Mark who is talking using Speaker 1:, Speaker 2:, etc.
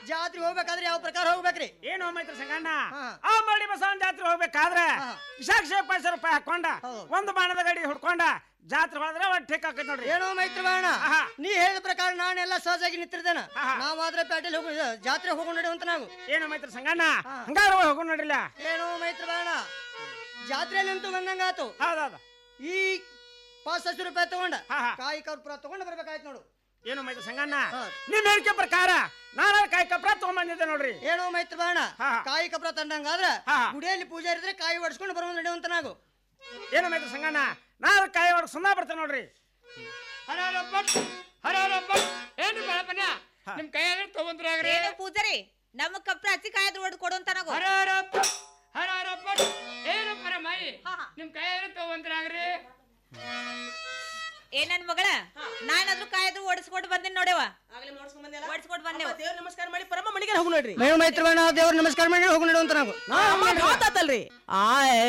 Speaker 1: ಜಾತ್ರೆ ಹೋಗ್ಬೇಕಾದ್ರೆ ಯಾವ ಪ್ರಕಾರ ಹೋಗ್ಬೇಕ್ರಿ
Speaker 2: ಏನು ಮೈತ್ರಿ ಸಂಗಣ್ಣ
Speaker 1: ಹಾ.
Speaker 2: ಆ ಮರಳಿ ಬಸವನ ಜಾತ್ರೆ ಹೋಗ್ಬೇಕಾದ್ರೆ
Speaker 1: ಹಾ.
Speaker 2: ವಿಶಾಖ ಪೈಸೆ ರೂಪಾಯಿ ಹಾಕೊಂಡ
Speaker 1: ಹೌದು.
Speaker 2: ಒಂದು ಬಾಣದ ಗಡಿ ಹುಡ್ಕೊಂಡ ಜಾತ್ರೆ ಹೋದ್ರೆ ಒಟ್ಟು ಠೇಕ್ ಹಾಕೈತಿ ನೋಡ್ರಿ
Speaker 1: ಏನೋ ಮೈತ್ರಿ ಬಾಣ
Speaker 2: ಆಹಾ.
Speaker 1: ನೀ ಹೇಳಿದ ಪ್ರಕಾರ ನಾನೆಲ್ಲ ಸಹಜಾಗಿ ನಿಂತಿರ್ತೇನೆ
Speaker 2: ಆಹಾ.
Speaker 1: ನಾವಾದ್ರೆ ಪೇಟೆಲ್ ಹೋಗಿ ಜಾತ್ರೆ ಹೋಗೋಣ ನಡಿ ಅಂತ ನಾವು
Speaker 2: ಏನು ಮೈತ್ರಿ ಸಂಗಣ್ಣ
Speaker 1: ಹಾ.
Speaker 2: ಹಂಗಾರ ಹೋಗು ನೋಡ್ರಿಲ್ಲ
Speaker 1: ಏನೋ ಮೈತ್ರಿ ಬಾಣ ಜಾತ್ರೆಯಲ್ಲಿ ನಿಂತು ಬಂದಂಗಾತು
Speaker 2: ಹೌದೌದು
Speaker 1: ಈ ಪಾಸ್ ಹತ್ತು ರೂಪಾಯಿ ತಗೊಂಡ
Speaker 2: ಹಾ, ಹಾ.
Speaker 1: ಕಾಯಿ ಕರ್ಪೂರ ತಗೊಂಡು ಬರ್ಬೇಕಾಯ್ತು ನೋಡು
Speaker 2: ಏನು ಮೈತ್ರಿ ಸಂಗಣ್ಣ
Speaker 1: ಹಾ.
Speaker 2: ನಿಮ್ ಹೇಳಿಕೆ ಪ್ರಕಾರ ನಾನು ಕಾಯಿ ಕಪ್ರ ತಗೊಂಬಂದಿದ್ದೆ ನೋಡ್ರಿ
Speaker 1: ಏನೋ ಮೈತ್ರಿ ಬಾಣ
Speaker 2: ಹಾ.
Speaker 1: ಕಾಯಿ ಕಪ್ರ ತಂದಂಗಾದ್ರ
Speaker 2: ಹಾ.
Speaker 1: ಗುಡಿಯಲ್ಲಿ ಪೂಜಾರಿ ಇದ್ರೆ ಕಾಯಿ ಹೊಡ್ಸ್ಕೊಂಡು ಬರೋದು ನಡೆಯುವಂತ ನಾವು
Speaker 2: ಏನು ಮೈತ್ರಿ ಸಂಗಣ್ಣ ನಾನು ಕಾಯಿ ಒಳಗೆ ಸುಮ್ಮನೆ ಬರ್ತೇನೆ ನೋಡ್ರಿ
Speaker 3: ಹರಾರಪ್ಪಟ್ ಹರಾರಪ್ಪಟ್ ಏನು ಬೆಳಪನ ನಿಮ್ ಕೈಯಾಗ ತಗೊಂಡ್ರಾಗ್ರಿ
Speaker 4: ಏನು ಪೂಜಾರಿ ನಮ್ಮ ಕಪ್ರ ಹಚ್ಚಿ ಕಾಯ್ದು ಹೊಡೆದು ಕೊಡು ಅಂತ ನನಗು
Speaker 3: ಹರಾರಪ್ಪಟ್ ಹರಾರಪ್ಪಟ್ ಏನು ಪರಮಾಯಿ
Speaker 4: ಹಾ, ಹಾ.
Speaker 3: ನಿಮ್ ಕೈಯಾಗ ತಗೊಂಡ್ರಾಗ್ರಿ
Speaker 4: ಏ ನನ್ ಮಗಳ ನಾನಾದ್ರೂ ಕಾಯ್ದು ಓಡಿಸ್ಕೊಂಡು ಬಂದಿನಿ ನೋಡ್ಯವ
Speaker 5: ಆಗ್ಲೇ ಮಾಡ್ಸ್ಕೊಂಡ್ ಬಂದೆಲ್ಲ
Speaker 4: ಓಡಿಸ್ಕೊಂಡು ಬಂದೆವು
Speaker 5: ದೇವ್ರ ನಮಸ್ಕಾರ ಮಾಡಿ ಪರಮ ಮಣಿಗೆ ಹೋಗು ನೋಡ್ರಿ
Speaker 1: ಏನೋ ಮೈತ್ರಿ ಬಾಣ ದೇವ್ರ ನಮಸ್ಕಾರ ಮಾಡಿ ಹೋಗಿ ನಡೆಯುವಂತ ನಾವು
Speaker 5: ಮಾತಾತಲ್ರಿ ಆ